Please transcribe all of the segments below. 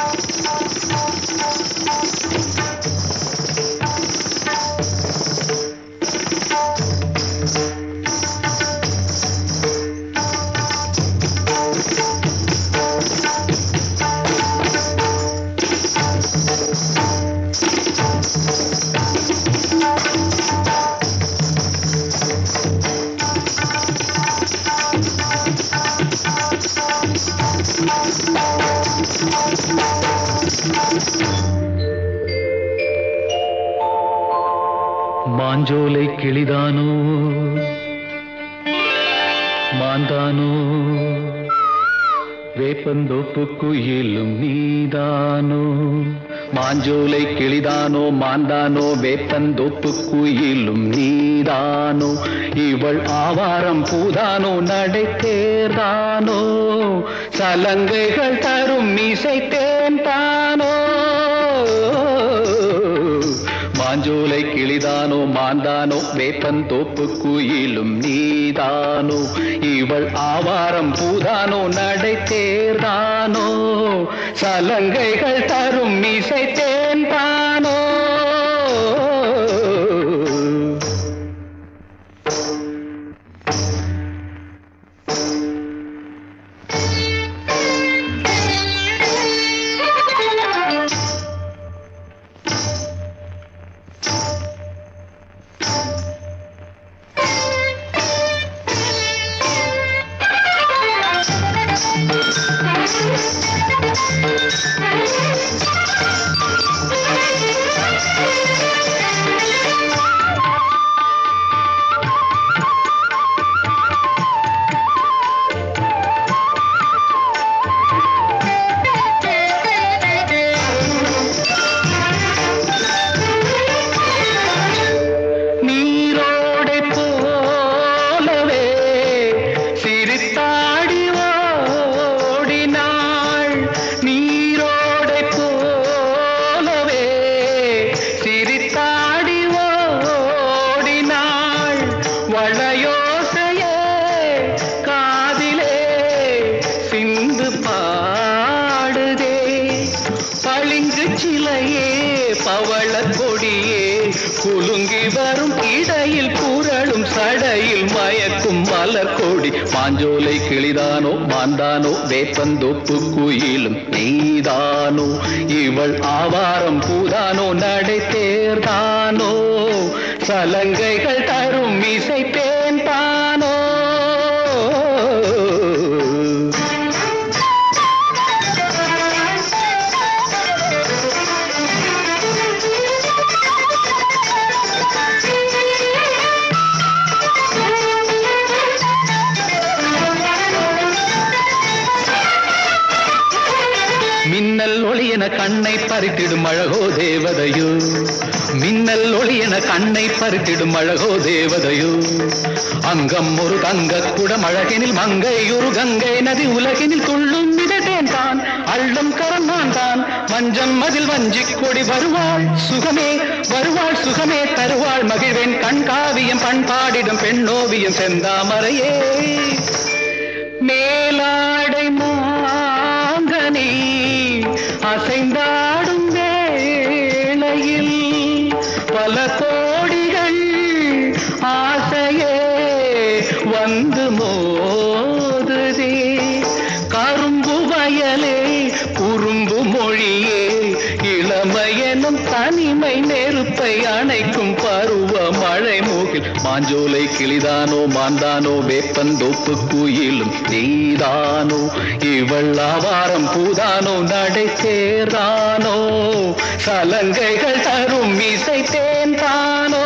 மாஞ்சோலை கிளிதானோ மாந்தானோ வேப்பந்தோப்பு குயிலும் நீதானோ மாஞ்சோலை கிளிதானோ மாந்தானோ வேப்பந்தோப்பு குயிலும் நீதானோ இவள் ஆவாரம் பூதானோ நடை தேர்தானோ சலங்கைகள் தரும் மீசை தேன் தானோ மாஞ்சோலை கிளிதானோ மாந்தானோ வேப்பன் தோப்பு குயிலும் நீதானோ இவள் ஆவாரம் பூதானோ நடை தேர்தானோ சலங்கைகள் தரும் மீசை தேன் தானோ நீரோடை போலவே சிரித்தாடி ஓடினாள் நீரோடை போலவே சிரித்தாடி ஓடினாள் வளையோசையே காதிலே சிந்து பாடுதே பளிங்கு சிலையே பவள கொடியே குலுங்கி வரும் இடையில் குரலும் சடையில் மயக்கும் மலர் கொடி மாஞ்சோலை கிளிதானோ மாந்தானோ வேப்பந்தோப்பு குயிலும் நீதானோ இவள் ஆவாரம் பூதானோ நடை தேர்தானோ சலங்கைகள் தரும் இசை தேன் தானோ மின்னல் ஒளி என கண்ணை பறித்திடும் அழகோ தேவதையோ மின்னல் ஒளி என கண்ணை பறித்திடும் அழகோ தேவதையோ அங்கம் ஒரு தங்க குடம் அழகினில் மங்கை ஒரு கங்கை நதி உலகினில் துள்ளும் மிதட்டேன் தான் அள்ளும் கரம்மான் தான் மஞ்சம் மதில் வஞ்சி கொடி வருவாள் சுகமே வருவாள் சுகமே தருவாள் மகிழ்வேன் கண் காவியம் பண்பாடிடும் பெண்ணோவியம் செந்தாமரையே மேலாடை மாங்கனி அசைந்தாடும் வேளையில் பல கோடிகள் ஆசையே வந்து மோதுதே கரும்பு வயலே குறும்பு மொழியே இளமையெனும் தனிமை நெருப்பை அணைக்கும் பருவ மழை மூகில் மாஞ்சோலை கிளிதானோ மாந்தானோ வேப்பந்தோப்பு குயிலும் நீதானோ இவள் ஆவாரம் பூதானோ நடை சேர்தானோ சலங்கைகள் தரும் இசை தேன் தானோ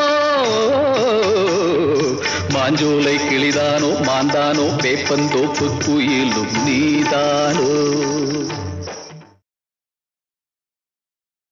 மாஞ்சோலை கிளிதானோ மாந்தானோ வேப்பந்தோப்பு குயிலும் நீதானோ